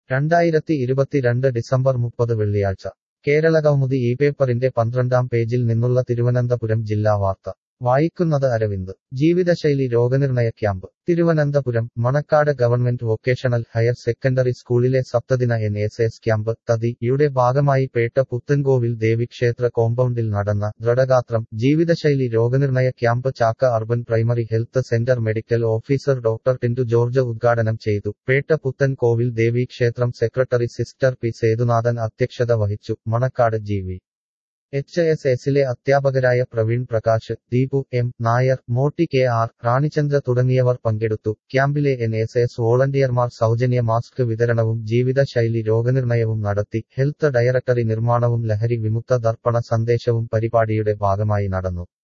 രണ്ടായിരത്തി ഇരുപത്തിരണ്ട് ഡിസംബർ മുപ്പത് വെള്ളിയാഴ്ച കേരളകൗമുദി ഈ പേപ്പറിന്റെ പന്ത്രണ്ടാം പേജിൽ നിന്നുള്ള തിരുവനന്തപുരം ജില്ലാ വാർത്ത വായിക്കുന്നത് അരവിന്ദ് ജീവിതശൈലി രോഗനിർണയ camp Thiruvananthapuram Manacaud government vocational higher secondary സ്കൂളിലെ സപ്തദിന എൻ എസ് എസ് ക്യാമ്പ് തതി യുടെ ഭാഗമായി പേട്ട പുത്തൻകോവിൽ ദേവിക്ഷേത്ര കോമ്പൗണ്ടിൽ നടന്ന ദൃഢഗാത്രം ജീവിതശൈലി രോഗനിർണയ camp Chakka urban primary health centre medical officer doctor Tindu George ഉദ്ഘാടനം ചെയ്തു പേട്ട പുത്തൻ കോവിൽ ദേവീക്ഷേത്രം സെക്രട്ടറി സിസ്റ്റർ പി സേതുനാഥൻ അധ്യക്ഷത വഹിച്ചു Manacaud G V H S എസിലെ അധ്യാപകരായ Praveen Prakash Deepu M Nair Motti K R Ranichandra തുടങ്ങിയവർ പങ്കെടുത്തു ക്യാമ്പിലെ എൻ എസ് എസ് വോളണ്ടിയർമാർ സൗജന്യ മാസ്ക് വിതരണവും ജീവിതശൈലി രോഗനിർണയവും നടത്തി ഹെൽത്ത് ഡയറക്ടറി നിർമ്മാണവും ലഹരി വിമുക്ത ദർപ്പണ സന്ദേശവും പരിപാടിയുടെ ഭാഗമായി നടന്നു